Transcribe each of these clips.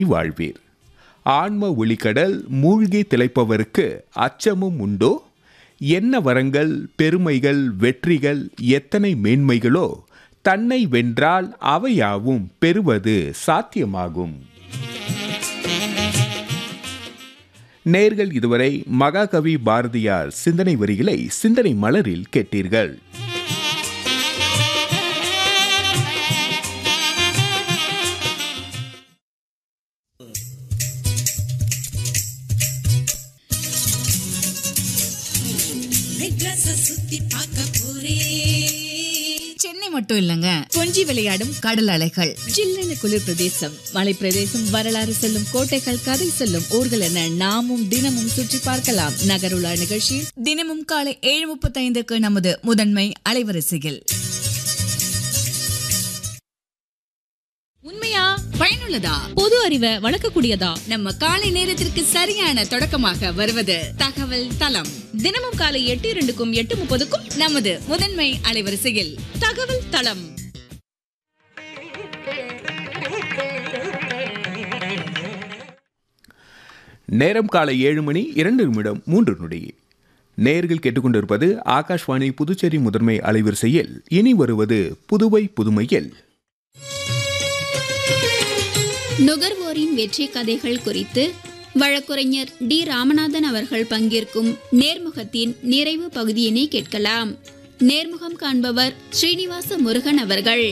வாழ்வீர் ஆன்ம ஒளிக்கடல் மூழ்கி திளைப்பவருக்கு அச்சமும் உண்டோ என்ன வரங்கள் பெருமைகள் வெற்றிகள் எத்தனை மேன்மைகளோ தன்னை வென்றால் அவையாவும் பெறுவது சாத்தியமாகும் நேர்கள் இதுவரை மகாகவி பாரதியார் சிந்தனை வரிகளை சிந்தனை மலரில் கேட்டீர்கள் சுத்தி பார்க்க போறேன் சென்னை மட்டும் இல்லங்க கொஞ்சி விளையாடும் கடல் அலைகள் ஜில்லென குளிர் பிரதேசம் மலை பிரதேசம் வரலாறு சொல்லும் கோட்டைகள் கதை சொல்லும் ஊர்கள் என நாமும் தினமும் சுற்றி பார்க்கலாம் நகருலா நிகழ்ச்சியில் தினமும் காலை ஏழு முப்பத்தைந்துக்கு நமது முதன்மை அலைவரிசையில் உண்மையா பயனுள்ளதா பொது அறிவை வளர்க்கக்கூடியதா நம்ம காலை நேரத்திற்கு சரியான தொடக்கமாக வருவது தகவல் தளம் தினமும் காலை எட்டு இரண்டுக்கும் எட்டு முப்பதுக்கும் நமது முதன்மை அலைவரிசையில் தகவல் தளம் நேரம் காலை ஏழு மணி இரண்டு நிமிடம் மூன்று நொடி நேர்கள் கேட்டுக்கொண்டிருப்பது ஆகாஷ்வாணி புதுச்சேரி முதன்மை அலைவரிசையில் இனி வருவது புதுவை புதுமையில் நுகர்வோரின் வெற்றி கதைகள் குறித்து வழக்குரைஞர் டி ராமநாதன் அவர்கள் பங்கேற்கும் நேர்முகத்தின் நிறைவு பகுதியினை கேட்கலாம் நேர்முகம் காண்பவர் ஸ்ரீனிவாச முருகன் அவர்கள்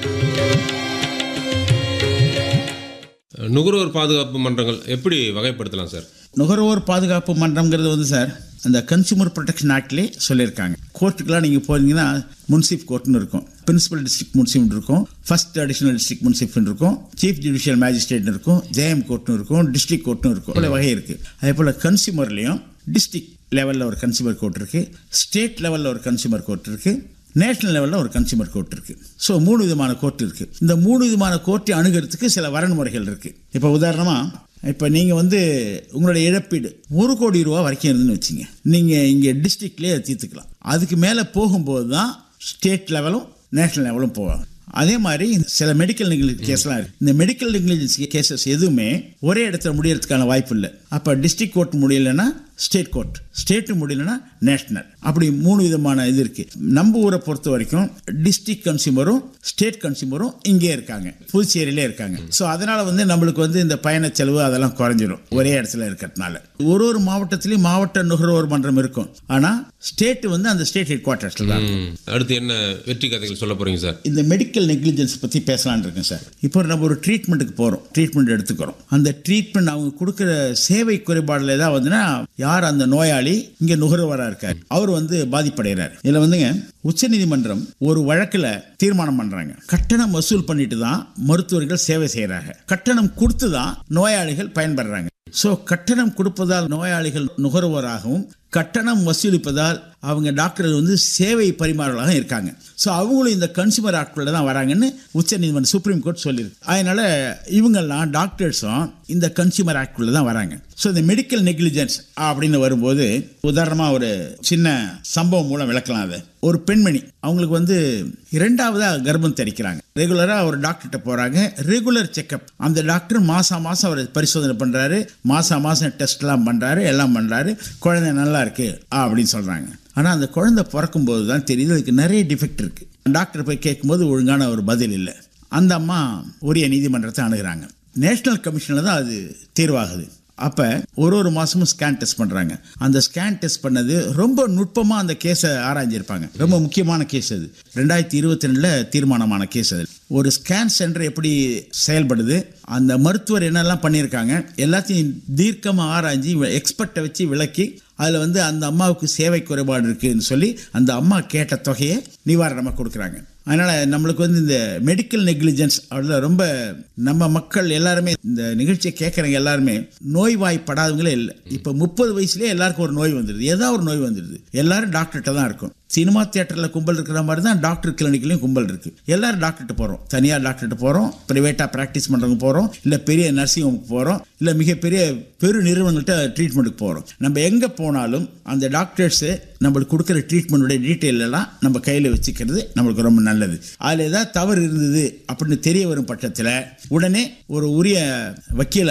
நுகர்வோர் பாதுகாப்பு மன்றங்கள் எப்படி வகைப்படுத்தலாம் சார் நுகர்வோர் பாதுகாப்பு மன்றம்ங்கிறது வந்து சார் அந்த கன்சூமர் ப்ரொடெக்ஷன் ஆக்ட்லேயே சொல்லியிருக்காங்க கோர்ட்டுக்கெலாம் நீங்கள் போனீங்கன்னா முன்சிப் கோர்ட்னு இருக்கும் பிரின்சிபல் டிஸ்ட்ரிக்ட் முன்சிப்னு இருக்கும் ஃபர்ஸ்ட் அடிஷனல் டிஸ்ட்ரிக்ட் முன்சிப்னு இருக்கும் சீஃப் ஜுடிஷியல் மேஜிஸ்ட்ரேட்னு இருக்கும் ஜேஎம் கோர்ட்னு இருக்கும் டிஸ்ட்ரிக்ட் கோர்ட்னு இருக்கும் பல வகை இருக்குது அதே போல் கன்சியூமர்லேயும் டிஸ்ட்ரிக்ட் லெவலில் ஒரு கன்சியூமர் கோர்ட் இருக்குது ஸ்டேட் லெவலில் ஒரு கன்சியூமர் கோர்ட் இருக்குது நேஷனல் லெவலில் ஒரு கன்சியூமர் கோர்ட் இருக்குது ஸோ மூணு விதமான கோர்ட் இருக்குது இந்த மூணு விதமான கோர்ட்டை அணுகிறதுக்கு சில வரன்முறைகள் இருக்குது இப்போ உதாரணமாக இப்போ நீங்கள் வந்து உங்களுடைய இழப்பீடு ஒரு கோடி ரூபா வரைக்கும் இருந்துன்னு வச்சுங்க நீங்கள் இங்கே டிஸ்ட்ரிக்ட்லேயே தீர்த்துக்கலாம் அதுக்கு மேலே போகும்போது தான் ஸ்டேட் லெவலும் நேஷனல் லெவலும் போவாங்க அதே மாதிரி சில மெடிக்கல் நெக்லிஜென்ஸ் கேஸ்லாம் இருக்கு இந்த மெடிக்கல் நெக்லிஜென்ஸ் கேசஸ் எதுவுமே ஒரே இடத்துல முடியறதுக்கான வாய்ப்பு இல்லை அப்போ டிஸ்ட்ரிக்ட் கோர்ட் முடியலன்னா ஸ்டேட் கோர்ட் ஸ்டேட்டு முடியலன்னா நேஷனல் அப்படி மூணு விதமான இது இருக்கு நம்ம ஊரை பொறுத்த வரைக்கும் டிஸ்ட்ரிக்ட் கன்சியூமரும் ஸ்டேட் கன்சியூமரும் இங்கே இருக்காங்க புதுச்சேரியிலே இருக்காங்க ஸோ அதனால வந்து நம்மளுக்கு வந்து இந்த பயண செலவு அதெல்லாம் குறைஞ்சிரும் ஒரே இடத்துல இருக்கிறதுனால ஒரு ஒரு மாவட்டத்திலையும் மாவட்ட நுகர்வோர் மன்றம் இருக்கும் ஆனால் ஸ்டேட் வந்து அந்த ஸ்டேட் ஹெட் குவார்ட்டர்ஸில் தான் இருக்கும். ம். அடுத்து என்ன வெற்றி கதைகள் சொல்ல போறீங்க சார் இந்த மெடிக்கல் நெக்லிஜென்ஸ் பற்றி பேசலாம்னு இருக்கேன் சார் இப்போ நம்ம ஒரு ட்ரீட்மெண்ட்டுக்கு போகிறோம் ட்ரீட்மெண்ட் எடுத்துக்கிறோம் அந்த ட்ரீட்மெண்ட் அவங்க கொடுக்குற சேவை குறைபாடில் ஏதாவது வந்துன்னா யார் அந்த நோயாளி இங்கே நுகர்வோராக இருக்கார் அவர் வந்து பாதிப்படைகிறார் இதில் வந்துங்க உச்சநீதிமன்றம் ஒரு வழக்கில் தீர்மானம் பண்ணுறாங்க கட்டணம் வசூல் பண்ணிட்டு தான் மருத்துவர்கள் சேவை செய்கிறாங்க கட்டணம் கொடுத்து தான் நோயாளிகள் பயன்படுறாங்க ஸோ கட்டணம் கொடுப்பதால் நோயாளிகள் நுகர்வோராகவும் கட்டணம் வசூலிப்பதால் அவங்க டாக்டர்கள் வந்து சேவை பரிமாறலாக இருக்காங்க ஸோ அவங்களும் இந்த கன்சூமர் ஆக்டுள்ள தான் வராங்கன்னு உச்சநீதிமன்றம் சுப்ரீம் கோர்ட் சொல்லியிருக்கு அதனால இவங்கெல்லாம் டாக்டர்ஸும் இந்த கன்சூமர் ஆக்டுள்ள தான் வராங்க ஸோ இந்த மெடிக்கல் நெக்லிஜென்ஸ் அப்படின்னு வரும்போது உதாரணமாக ஒரு சின்ன சம்பவம் மூலம் விளக்கலாம் அதை ஒரு பெண்மணி அவங்களுக்கு வந்து இரண்டாவதாக கர்ப்பம் தரிக்கிறாங்க ரெகுலராக ஒரு டாக்டர்கிட்ட போகிறாங்க ரெகுலர் செக்கப் அந்த டாக்டர் மாதம் மாதம் அவர் பரிசோதனை பண்ணுறாரு மாதம் மாதம் டெஸ்ட்லாம் பண்ணுறாரு எல்லாம் பண்ணுறாரு குழந்தை நல்லா இருக்கு அப்படின்னு சொல்கிறாங்க ஆனால் அந்த குழந்தை பிறக்கும்போது தான் தெரியுது அதுக்கு நிறைய டிஃபெக்ட் இருக்குது டாக்டர் போய் கேட்கும்போது ஒழுங்கான ஒரு பதில் இல்லை அந்த அம்மா உரிய நீதிமன்றத்தை அணுகுறாங்க நேஷனல் கமிஷனில் தான் அது தீர்வாகுது அப்போ ஒரு ஒரு மாதமும் ஸ்கேன் டெஸ்ட் பண்ணுறாங்க அந்த ஸ்கேன் டெஸ்ட் பண்ணது ரொம்ப நுட்பமாக அந்த கேஸை ஆராய்ஞ்சிருப்பாங்க ரொம்ப முக்கியமான கேஸ் அது ரெண்டாயிரத்தி இருபத்தி ரெண்டில் தீர்மானமான கேஸ் அது ஒரு ஸ்கேன் சென்டர் எப்படி செயல்படுது அந்த மருத்துவர் என்னெல்லாம் பண்ணியிருக்காங்க எல்லாத்தையும் தீர்க்கமாக ஆராய்ஞ்சி எக்ஸ்பர்ட்டை வச்சு விளக்கி அதில் வந்து அந்த அம்மாவுக்கு சேவை குறைபாடு இருக்குன்னு சொல்லி அந்த அம்மா கேட்ட தொகையை நிவாரணமாக கொடுக்குறாங்க அதனால் நம்மளுக்கு வந்து இந்த மெடிக்கல் நெக்லிஜென்ஸ் அதில் ரொம்ப நம்ம மக்கள் எல்லாருமே இந்த நிகழ்ச்சியை கேட்குறவங்க எல்லாருமே நோய்வாய்ப்படாதவங்களே இல்லை இப்போ முப்பது வயசுலேயே எல்லாருக்கும் ஒரு நோய் வந்துடுது ஏதாவது ஒரு நோய் வந்துடுது எல்லாரும் டாக்டர்கிட்ட தான் இருக்கும் சினிமா தியேட்டரில் கும்பல் இருக்கிற மாதிரி தான் டாக்டர் கிளினிக்லையும் கும்பல் இருக்கு எல்லாரும் டாக்டர்கிட்ட போகிறோம் தனியார் டாக்டர்கிட்ட போகிறோம் ப்ரைவேட்டாக ப்ராக்டிஸ் பண்ணுறவங்க போகிறோம் இல்லை பெரிய நர்சிங் ஹோமுக்கு போகிறோம் இல்லை மிகப்பெரிய பெரு நிறுவனங்கள்ட்ட ட்ரீட்மெண்ட்டுக்கு போகிறோம் நம்ம எங்கே போனாலும் அந்த டாக்டர்ஸு நம்மளுக்கு கொடுக்குற ட்ரீட்மெண்ட்டுடைய டீட்டெயில் எல்லாம் நம்ம கையில் வச்சுக்கிறது நம்மளுக்கு ரொம்ப நல்லது அதில் ஏதாவது தவறு இருந்தது அப்படின்னு தெரிய வரும் பட்சத்தில் உடனே ஒரு உரிய வக்கீல்